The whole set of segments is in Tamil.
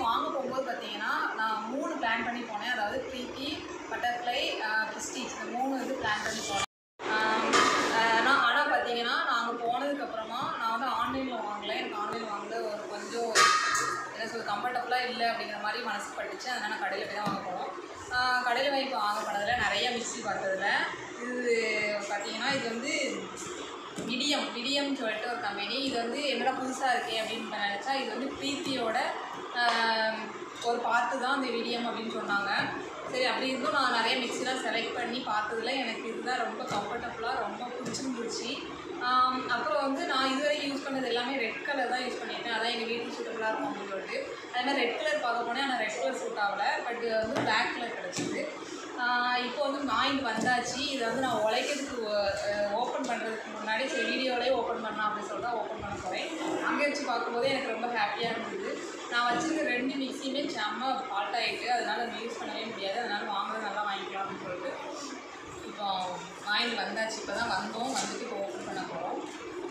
வாங்க போகும்போது பார்த்தீங்கன்னா நான் மூணு பிளான் பண்ணி போனேன் அதாவது ப்ரீத்தி பட்டர்ஃப்ளை ப்ரிஸ்டீஜ் இந்த மூணு வந்து பிளான் பண்ணி போனேன் ஆம், ஆஹ் நான் ஆனால் பார்த்தீங்கன்னா நாங்கள் போனதுக்கப்புறமா நான் வந்து ஆன்லைனில் வாங்கல எனக்கு ஆன்லைனில் வாங்கல ஒரு கொஞ்சம் என்ன சொல்ல கம்ஃபர்டபுளாக இல்லை அப்படிங்கிற மாதிரி மனசு பட்டுச்சு அதனால் நான் கடையில் போய் தான் வாங்க போனோம் கடையில் போய் இப்போ வாங்க போனதில் நிறைய மிக்ஸி பார்த்ததுல இது பார்த்தீங்கன்னா இது வந்து விடியம் விடியம்னு சொல்லிட்டு ஒரு கம்பெனி இது வந்து என்னடா புதுசாக இருக்கே அப்படின்னு நான் நினச்சா இது வந்து ப்ரீத்தியோட ஆம், ஒரு பார்ட்டு தான் இந்த விடியம் அப்படின்னு சொன்னாங்க சரி அப்படி இருந்தும் நான் நிறைய மிக்ஸிலாம் செலக்ட் பண்ணி பார்த்ததுல எனக்கு இதுதான் ரொம்ப கம்ஃபர்டபுளாக ரொம்ப பிடிச்சிருந்துச்சு ஆம், அப்புறம் வந்து நான் இதுவரை யூஸ் பண்ணது எல்லாமே ரெட் கலர் தான் யூஸ் பண்ணியிருக்கேன் அதான் எங்கள் வீட்டுக்கு சூட்டபுளாக இருக்கும் அப்படின்னு சொல்லிட்டு அதே மாதிரி ரெட் கலர் பார்க்க போனேன் ஆனால் ரெட் கலர் சூட் ஆகலை பட் வந்து பிளாக் கலர் கிடச்சிது இப்போ வந்து வாங்கிட்டு வந்தாச்சு இதை வந்து நான் உழைக்கிறதுக்கு ஓப்பன் பண்ணுறதுக்கு முன்னாடி சரி வீடியோலேயே ஓப்பன் பண்ணலாம் அப்படின்னு சொல்லிட்டு ஓப்பன் பண்ண போகிறேன் அங்கே வச்சு பார்க்கும்போதே எனக்கு ரொம்ப ஹாப்பியாக இருந்தது நான் வச்சுருக்க ரெண்டு மிக்ஸியுமே செம்ம ஃபால்ட் ஆகிட்டு அதனால் நம்ம யூஸ் பண்ணவே முடியாது அதனால் வாங்குறது நல்லா வாங்கிக்கலாம் அப்படின்னு சொல்லிட்டு இப்போ வாங்கிட்டு வந்தாச்சு இப்போ தான் வந்தோம் வந்துட்டு இப்போ ஓப்பன் பண்ண போகிறோம்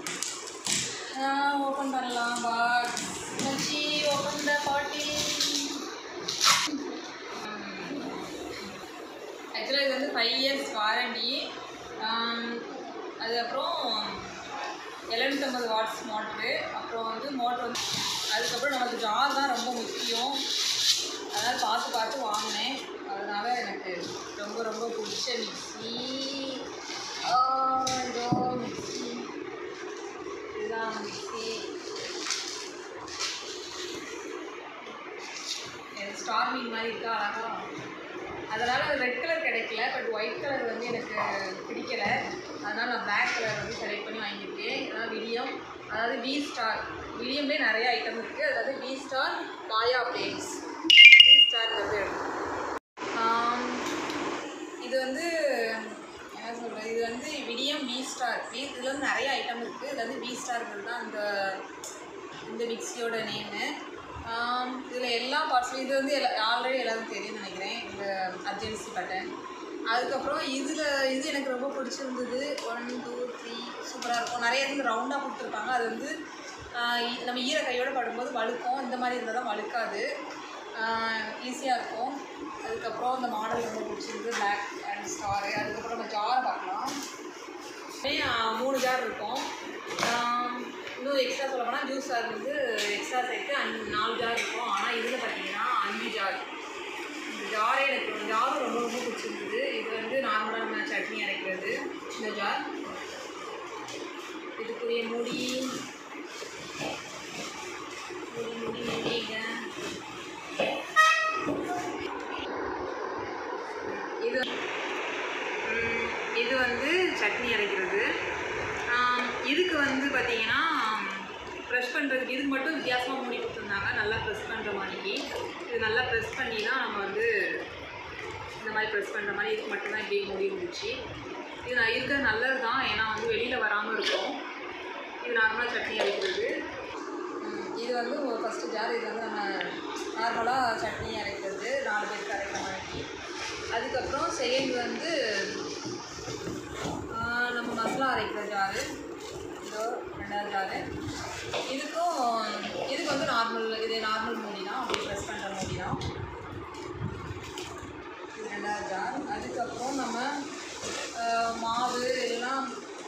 ஓப்பன் பண்ணலாம் பா மச்சி ஓப்பன் த பாட்டி ஆக்சுவலாக இது வந்து ஃபைவ் இயர்ஸ் வாரண்டி அதுக்கப்புறம் எழுநூற்றம்பது வாட்ஸ் மோட்ரு அப்புறம் வந்து மோட்ரு வந்து அதுக்கப்புறம் நமக்கு ஜார் தான் ரொம்ப முக்கியம் அதனால் பார்த்து பார்த்து வாங்கினேன் அதனால் எனக்கு ரொம்ப ரொம்ப பிடிச்ச மிக்ஸி இதோ மிக்ஸி இதுதான் மிக்ஸி ஸ்டார் மீன் மாதிரி இருக்கா அழகா அதனால் ரெட் கலர் கிடைக்கல பட் ஒயிட் கலர் வந்து எனக்கு பிடிக்கல அதனால் நான் பிளாக் கலர் வந்து செலக்ட் பண்ணி வாங்கியிருக்கேன் அதாவது விடியம் அதாவது வி ஸ்டார் விடியம்லேயே நிறைய ஐட்டம் இருக்குது அதாவது V star Maya plates V star வந்து ஆம், இது வந்து என்ன சொல்கிறது இது வந்து விடியம் வி ஸ்டார் வி இதில் வந்து நிறைய ஐட்டம் இருக்குது இது வந்து வி ஸ்டார்ங்கிறது தான் இந்த இந்த மிக்ஸியோட நேமு இதில் எல்லா பார்ட்ஸும் இது வந்து எல்லா ஆல்ரெடி எல்லாருக்கும் தெரியும்னு நினைக்கிறேன் இந்த அர்ஜென்சி பட்டன் அதுக்கப்புறம் இதில் இது எனக்கு ரொம்ப பிடிச்சிருந்தது ஒன் டூ த்ரீ சூப்பராக இருக்கும் நிறைய இது ரவுண்டாக கொடுத்துருப்பாங்க அது வந்து ஆஹ் இ- நம்ம ஈர கையோட படும்போது வழுக்கும் இந்த மாதிரி இருந்தால் தான் வழுக்காது ஈஸியாக இருக்கும் அதுக்கப்புறம் இந்த மாடல் ரொம்ப பிடிச்சிருந்து பிளாக் அண்ட் ஸ்டாரு அதுக்கப்புறம் நம்ம ஜார் பார்க்கலாம் அப்படியே, ஆஹ் மூணு ஜார் இருக்கும் ஆம், இன்னும் எக்ஸ்ட்ரா சொல்ல போனால் ஜூஸ் ஜார் வந்து எக்ஸ்ட்ரா சேர்த்து அஞ்சு நாலு ஜார் இருக்கும் ஆனால் இதில் பார்த்தீங்கன்னா அஞ்சு ஜார் இந்த ஜாரே எனக்கு இந்த ஜாரும் ரொம்ப ரொம்ப பிடிச்சிருந்தது இது வந்து நார்மலாக நம்ம சட்னி அரைக்கிறது இந்த ஜார் இதுக்குரிய முடி முடி முடி முடிங்க இது ம், இது வந்து சட்னி அரைக்கிறது ஆம், இதுக்கு வந்து பார்த்தீங்கன்னா ப்ரெஷ் பண்ணுறதுக்கு இதுக்கு மட்டும் வித்தியாசமாக மூடி கொடுத்துருந்தாங்க நல்லா ப்ரெஸ் பண்ணுற மாதிரிக்கு இது நல்லா ப்ரெஸ் பண்ணி தான் நம்ம வந்து இந்த மாதிரி ப்ரெஸ் பண்ணுற மாதிரி இதுக்கு மட்டும்தான் இப்படி மூடி இருந்துச்சு இது நான் இருக்கிறது நல்லது தான் ஏன்னா வந்து வெளியில் வராமல் இருக்கும் இது நார்மலாக சட்னி அரைக்கிறது ம், இது வந்து ஃபஸ்ட்டு ஜார் இது வந்து நம்ம நார்மலாக சட்னி அரைக்கிறது நாலு பேருக்கு அரைக்கிற மாதிரி அதுக்கப்புறம் செகண்ட் வந்து ஆ, நம்ம மசாலா அரைக்கிற ஜாரு இதோ ரெண்டாவது ஜாரு இதுக்கும் இதுக்கு வந்து நார்மல் இது நார்மல் மூடி தான் அப்படி ப்ரெஸ் பண்ணுற மூடி தான் இது ரெண்டாவது ஜார் அதுக்கப்புறம் நம்ம ஆ, மாவு எல்லாம்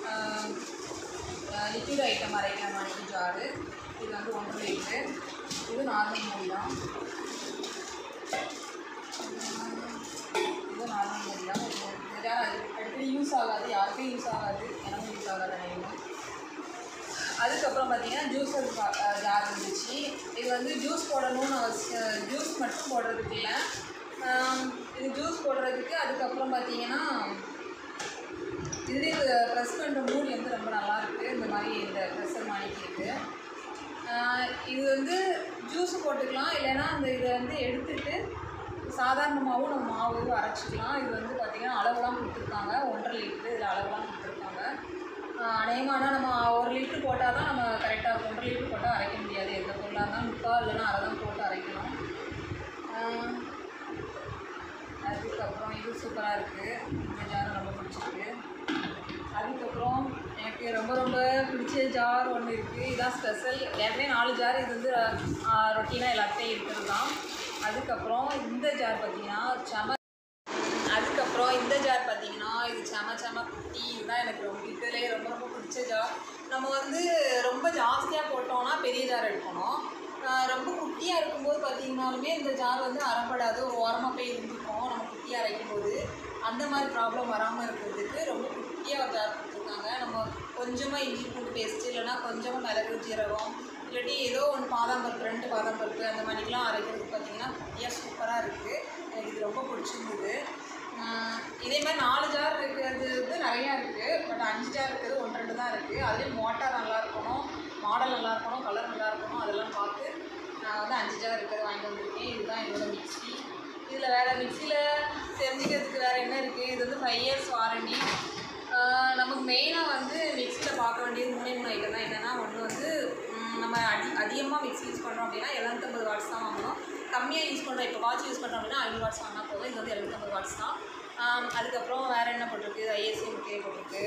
லிக்விட் ஐட்டம் அரைக்கிற மாதிரி ஜாரு இது வந்து ஒன்றரை லிட்ரு இது நார்மல் மூடி தான் இது நார்மல் மூடி தான் இது இந்த ஜார் அது அடிக்கடி யூஸ் ஆகாது யாருக்கும் யூஸ் ஆகாது எனக்கும் யூஸ் ஆகாது நினைக்கிறேன் அதுக்கப்புறம் பார்த்தீங்கன்னா ஜூஸர் ஜார் இருந்துச்சு இது வந்து ஜூஸ் போடணும்னு அவசியம் ஜூஸ் மட்டும் போடுறதுக்கு இல்லை ஆம், இது ஜூஸ் போடுறதுக்கு அதுக்கப்புறம் பார்த்தீங்கன்னா இதுலேயே ப்ரெஸ் பண்ணுற மூடி வந்து ரொம்ப நல்லா இருக்கு இந்த மாதிரி இந்த ப்ரெஸ்ஸர் மாணிக்கு இருக்குது இது வந்து ஜூஸ் போட்டுக்கலாம் இல்லைன்னா அந்த இதை வந்து எடுத்துட்டு சாதாரணமாகவும் நம்ம மாவு அரைச்சிக்கலாம் இது வந்து பார்த்திங்கன்னா அளவுலாம் கொடுத்துருக்காங்க ஒன்றரை லிட்டரு இதில் அளவுலாம் கொடுத்துருக்காங்க அநேகமான நம்ம ஒரு லிட்ரு போட்டால் தான் நம்ம கரெக்டாக இருக்கும் ஒன்றரை லிட்ரு போட்டால் அரைக்க முடியாது எந்த பொருளாக இருந்தாலும் முக்கால் இல்லைன்னா அரை தான் போட்டு அரைக்கணும் ஆஹ் அதுக்கப்புறம் இது சூப்பராக இருக்குது இந்த ஜார் ரொம்ப பிடிச்சிருக்கு அதுக்கப்புறம் எனக்கு ரொம்ப ரொம்ப பிடிச்ச ஜார் ஒன்று இருக்குது இதுதான் ஸ்பெஷல் ஏற்கனவே நாலு ஜார் இது வந்து ரொட்டீனாக எல்லாத்தையும் இருக்கிறது தான் அதுக்கப்புறம் இந்த ஜார் பார்த்தீங்கன்னா செம அதுக்கப்புறம் இந்த ஜார் பார்த்தீங்கன்னா இது செம செம குட்டி இதுதான் எனக்கு ரொம்ப இதுலேயே ரொம்ப ரொம்ப பிடிச்ச ஜார் நம்ம வந்து ரொம்ப ஜாஸ்தியாக போட்டோம்னா பெரிய ஜார் எடுக்கணும் ஆஹ் ரொம்ப குட்டியாக இருக்கும்போது பார்த்தீங்கன்னாலுமே இந்த ஜார் வந்து அறப்படாது ஒரு ஓரமாக போய் இருந்துக்கும் நம்ம குட்டியாக அரைக்கும் போது அந்த மாதிரி ப்ராப்ளம் வராமல் இருக்கிறதுக்கு ரொம்ப குட்டியாக ஒரு ஜார் கொடுத்துருக்காங்க நம்ம கொஞ்சமாக இஞ்சி பூண்டு பேஸ்ட்டு இல்லைன்னா கொஞ்சமாக மிளகு ஜீரகம் இல்லாட்டி ஏதோ ஒன்று பாதாம் பருப்பு ரெண்டு பாதாம் பருப்பு அந்த மாதிரிலாம் அரைக்கிறதுக்கு பார்த்தீங்கன்னா குட்டியாக சூப்பராக இருக்குது எனக்கு இது ரொம்ப பிடிச்சிருந்தது ஆஹ் இதே மாதிரி நாலு ஜார் இருக்கிறது வந்து நிறையா இருக்குது பட் அஞ்சு ஜார் இருக்கிறது ஒன்று ரெண்டு தான் இருக்குது அதுலேயும் மோட்டார் நல்லா இருக்கணும் மாடல் நல்லா இருக்கணும் கலர் நல்லா இருக்கணும் அதெல்லாம் பார்த்து நான் வந்து அஞ்சு ஜார் இருக்கிறது வாங்கிட்டு வந்திருக்கேன் இதுதான் என்னோட மிக்ஸி இதில் வேறு மிக்ஸியில் தெரிஞ்சுக்கிறதுக்கு வேறு என்ன இருக்குது இது வந்து ஃபைவ் இயர்ஸ் வாரண்டி நமக்கு மெயினாக வந்து மிக்ஸியில் பார்க்க வேண்டியது மூணே மூணு ஐட்டம் தான் என்னென்னா ஒன்று வந்து ம், நம்ம அதி அதிகமாக மிக்ஸி யூஸ் பண்ணுறோம் அப்படின்னா எழுநூத்தம்பது வாட்ஸ் தான் வாங்கணும் கம்மியாக யூஸ் பண்ணுறோம் இப்போ வாட்ச் யூஸ் பண்ணுறோம் அப்படின்னா ஐநூறு வாட்ஸ் வாங்கினா போதும் இது வந்து எழுநூத்தம்பது வாட்ஸ் தான் ஆம், அதுக்கப்புறம் வேறு என்ன போட்டிருக்கு ஐஎஸ்எம்கே போட்டிருக்கு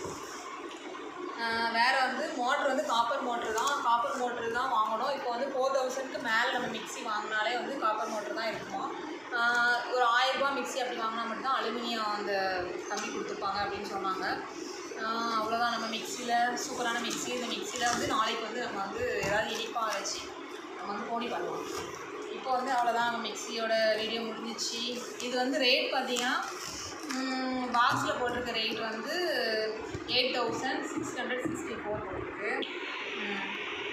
ஆஹ் வேற வந்து மோட்ரு வந்து காப்பர் மோட்ரு தான் காப்பர் மோட்ரு தான் வாங்கணும் இப்போ வந்து ஃபோர் தௌசண்ட்க்கு மேலே நம்ம மிக்ஸி வாங்கினாலே வந்து காப்பர் மோட்ரு தான் இருக்குமா ஆஹ் ஒரு ஆயிரரூபா மிக்ஸி அப்படி வாங்கினா மட்டும்தான் அலுமினியம் அந்த கம்மி கொடுத்துருப்பாங்க அப்படின்னு சொன்னாங்க ஆஹ் அவ்வளோதான் நம்ம மிக்ஸியில் சூப்பரான மிக்ஸி இந்த மிக்ஸியில் வந்து நாளைக்கு வந்து நம்ம வந்து ஏதாவது இனிப்பாக அரைச்சி நம்ம வந்து போடி பண்ணலாம் இப்போ வந்து அவ்வளோதான் நம்ம மிக்ஸியோட வீடியோ முடிஞ்சிச்சு இது வந்து ரேட் பார்த்தீங்கன்னா பாக்ஸில் போட்டிருக்க ரேட் வந்து eight thousand six hundred sixty four போட்டிருக்கு ம்.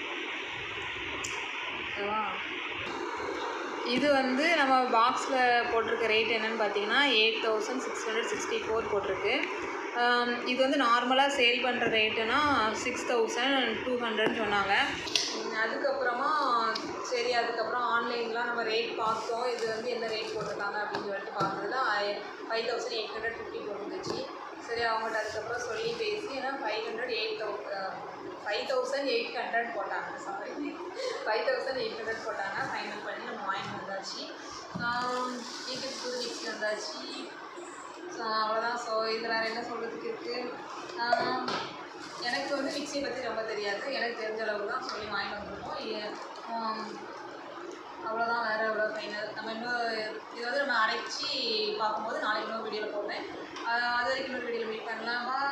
ஓகேவா இது வந்து நம்ம பாக்ஸில் போட்டிருக்க ரேட் என்னன்னு பார்த்தீங்கன்னா eight thousand six hundred sixty four போட்டிருக்கு ஆம், இது வந்து நார்மலாக சேல் பண்ணுற ரேட்டுனா சிக்ஸ் தௌசண்ட் டூ ஹண்ட்ரட்னு சொன்னாங்க ம், அதுக்கப்புறமா சரி அதுக்கப்புறம் ஆன்லைன்லாம் நம்ம ரேட் பார்த்தோம் இது வந்து என்ன ரேட் போட்டிருக்காங்க அப்படின்னு சொல்லிட்டு பார்த்ததுல five thousand eight hundred fifty போட்டுருந்துச்சு சரி அவங்கள்ட்ட அதுக்கப்புறம் சொல்லி பேசி ஏன்னா five hundred eight thou five thousand eight hundred போட்டாங்க sorry five thousand eight hundred போட்டாங்க ஃபைனல் பண்ணி நம்ம வாங்கிட்டு வந்தாச்சு ஆம், வீட்டுக்கு புது மிக்ஸி வந்தாச்சு ஸோ அவ்வளோதான் ஸோ இது வேறு என்ன சொல்கிறதுக்கு இருக்குது எனக்கு வந்து மிக்ஸியை பற்றி ரொம்ப தெரியாது எனக்கு தெரிஞ்ச அளவுக்கு தான் சொல்லி வாங்கிட்டு வந்திருக்கோம் இ- ஆம், அவ்வளோதான் வேறு எவ்வளோ ஃபைனல் நம்ம இன்னும் இது வந்து நம்ம அரைச்சி பார்க்கும்போது நாளைக்கு இன்னொரு வீடியோவில் போடுறேன் அது வரைக்கும் இன்னொரு வீடியோவில் மீட் பண்ணலாம் Bye.